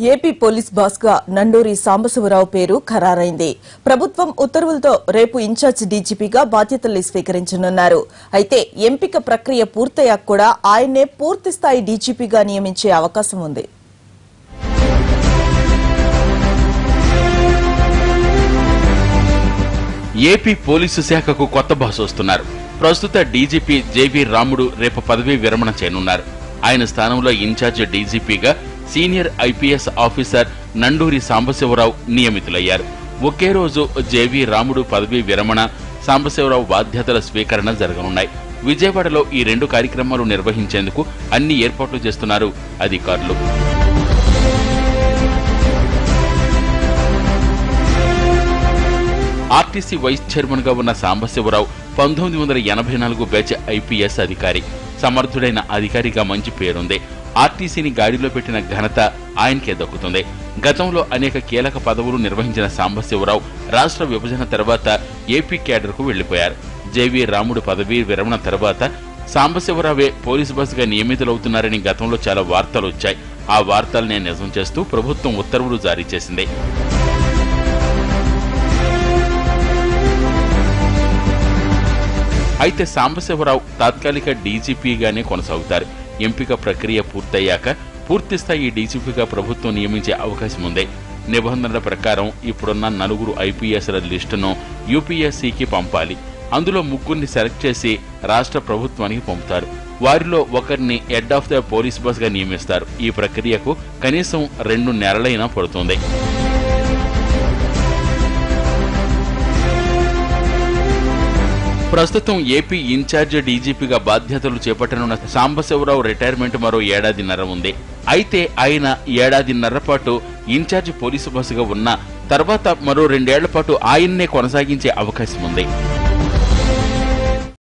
AP police boss గా నండూరి సాంబశివరావు పేరు ఖరారైంది ప్రభుత్వం ఉత్తర్వులతో రేపు ఇన్ఛార్జ్ డీజీపీగా బాధ్యతలు స్వీకరించనున్నారు అయితే ఎంపిక ప్రక్రియ పూర్తయ్యాక కూడా ఆయన్నే పూర్తి స్థాయి డీజీపీగా నియమించే అవకాశం ఉంది ఏపీ పోలీసు శాఖకు కొత్త బాస్ వస్తున్నారు ప్రస్తుత డీజీపీ జేవీ రాముడు రేపు పదవీ విరమణ చేయనున్నారు ఆయన స్థానంలో ఇన్ఛార్జ్ డీజీపీగా senior IPS officer Nanduri Sambasivarao నియమితులయ్యారు ఒకే రోజు జేవీ రాముడు పదవీ విరమణ సాంబశివరావు బాధ్యతల స్వీకరణ జరగనున్నాయి విజయవాడలో ఈ రెండు కార్యక్రమాలు నిర్వహించేందుకు అన్ని ఏర్పాట్లు చేస్తున్నారు అధికారులు ఆర్టీసీ వైస్ చైర్మన్ గా ఉన్న సాంబశివరావు పంతొమ్మిది వందల ఎనభై నాలుగు బ్యాచ్ ఐపీఎస్ అధికారి సమర్థుడైన అధికారిగా మంచి పేరుంది ఆర్టీసీని గాడిలో పెట్టిన ఘనత ఆయనకే దక్కుతుంది గతంలో అనేక కీలక పదవులు నిర్వహించిన సాంబశివరావు రాష్ట్ర విభజన తర్వాత ఏపీ క్యాడర్కు వెళ్లిపోయారు జేవీ రాముడు పదవీ విరమణ తర్వాత సాంబశివరావే పోలీసు బస్సుగా నియమితులవుతున్నారని గతంలో చాలా వార్తలు వచ్చాయి ఆ వార్తల్నే నిజం చేస్తూ ప్రభుత్వం ఉత్తర్వులు జారీ చేసింది అయితే సాంబశివరావు తాత్కాలిక డీజీపీగానే కొనసాగుతారు ఎంపిక ప్రక్రియ పూర్తయ్యాక పూర్తిస్థాయి డీజీపీగా ప్రభుత్వం నియమించే అవకాశం ఉంది నిబంధనల ప్రకారం ఇప్పుడున్న నలుగురు ఐపీఎస్ల లిస్టును యూపీఎస్సీకి పంపాలి అందులో ముగ్గురిని సెలెక్ట్ చేసి రాష్ట్ర ప్రభుత్వానికి పంపుతారు వారిలో ఒకరిని head of the police boss గా నియమిస్తారు ఈ ప్రక్రియకు కనీసం రెండు నెలలైనా పడుతుంది ప్రస్తుతం ఏపీ ఇన్ఛార్జ్ డీజీపీగా బాధ్యతలు చేపట్టనున్న సాంబశివరావు రిటైర్మెంట్ మరో ఏడాదిన్నర ఉంది అయితే ఆయన ఏడాదిన్నర పాటు ఇన్ఛార్జ్ పోలీసు బస్సుగా ఉన్న తర్వాత మరో రెండేళ్ల పాటు ఆయన్నే కొనసాగించే అవకాశం ఉంది